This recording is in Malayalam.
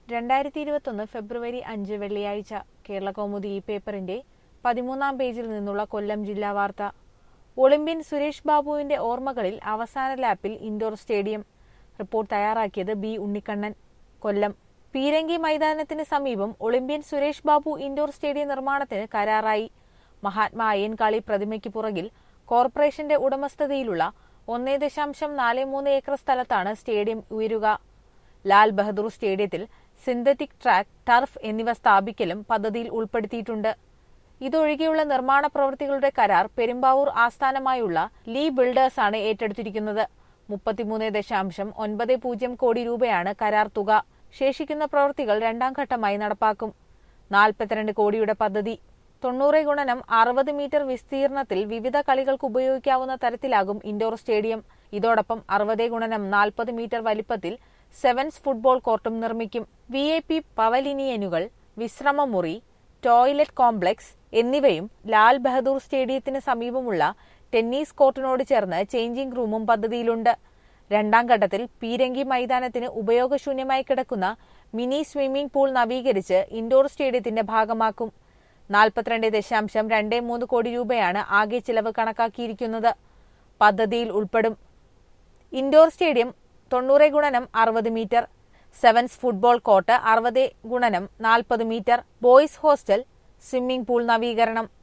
രണ്ടായിരത്തി ഇരുപത്തൊന്ന് ഫെബ്രുവരി അഞ്ച് വെള്ളിയാഴ്ച കേരളകൗമുദി ഈ പേപ്പറിന്റെ പതിമൂന്നാം പേജിൽ നിന്നുള്ള കൊല്ലം ജില്ലാ വാർത്ത ഒളിമ്പ്യൻ സുരേഷ് ബാബുവിന്റെ ഓർമ്മകളിൽ അവസാന ലാപ്പിൽ ഇൻഡോർ സ്റ്റേഡിയം റിപ്പോർട്ട് തയ്യാറാക്കിയത് ബി ഉണ്ണിക്കണ്ണൻ കൊല്ലം പീരങ്കി മൈതാനത്തിന് സമീപം olympian Suresh Babu indoor stadium നിർമ്മാണത്തിന് കരാറായി മഹാത്മാ അയ്യൻകാളി പ്രതിമയ്ക്ക് പുറകിൽ കോർപ്പറേഷന്റെ ഉടമസ്ഥതയിലുള്ള ഒന്നേ ദശാംശം നാല് മൂന്ന് ഏക്കർ സ്ഥലത്താണ് സ്റ്റേഡിയം ഉയരുക ലാൽ ബഹദൂർ സ്റ്റേഡിയത്തിൽ സിന്തറ്റിക് ട്രാക്ക് ടർഫ് എന്നിവ സ്ഥാപിക്കലും പദ്ധതിയിൽ ഉൾപ്പെടുത്തിയിട്ടുണ്ട് ഇതൊഴികെയുള്ള നിർമ്മാണ പ്രവൃത്തികളുടെ കരാർ പെരുമ്പാവൂർ ആസ്ഥാനമായുള്ള ലീ ബിൽഡേഴ്സാണ് ഏറ്റെടുത്തിരിക്കുന്നത് മുപ്പത്തിമൂന്ന് ദശാംശം ഒൻപത് പൂജ്യം കോടി രൂപയാണ് കരാർ തുക ശേഷിക്കുന്ന പ്രവൃത്തികൾ രണ്ടാം ഘട്ടമായി നടപ്പാക്കും നാൽപ്പത്തിരണ്ട് കോടിയുടെ പദ്ധതി തൊണ്ണൂറ് ഗുണനം അറുപത് മീറ്റർ വിസ്തീർണത്തിൽ വിവിധ കളികൾക്ക് ഉപയോഗിക്കാവുന്ന തരത്തിലാകും ഇൻഡോർ സ്റ്റേഡിയം ഇതോടൊപ്പം അറുപത് ഗുണനം നാൽപ്പത് മീറ്റർ വലിപ്പത്തിൽ സെവൻസ് ഫുട്ബോൾ കോർട്ടും നിർമ്മിക്കും വി ഐ പി പവലിനിയനുകൾ വിശ്രമമുറി ടോയ്ലറ്റ് കോംപ്ലക്സ് എന്നിവയും ലാൽ ബഹദൂർ സ്റ്റേഡിയത്തിന് സമീപമുള്ള ടെന്നീസ് കോർട്ടിനോട് ചേർന്ന് ചേഞ്ചിംഗ് റൂമും പദ്ധതിയിലുണ്ട് രണ്ടാം ഘട്ടത്തിൽ പീരങ്കി മൈതാനത്തിന് ഉപയോഗശൂന്യമായി കിടക്കുന്ന മിനി സ്വിമ്മിംഗ് പൂൾ നവീകരിച്ച് ഇൻഡോർ സ്റ്റേഡിയത്തിന്റെ ഭാഗമാക്കും നാൽപ്പത്തിരണ്ട് ദശാംശം രണ്ട് മൂന്ന് കോടി രൂപയാണ് ആകെ ചിലവ് കണക്കാക്കിയിരിക്കുന്നത് പദ്ധതിയിൽ ഉൾപ്പെടും ഇൻഡോർ സ്റ്റേഡിയം തൊണ്ണൂറ് ഗുണനം അറുപത് മീറ്റർ സെവൻസ് ഫുട്ബോൾ കോർട്ട് അറുപത് ഗുണനം നാൽപ്പത് metre boys hostel swimming pool നവീകരണം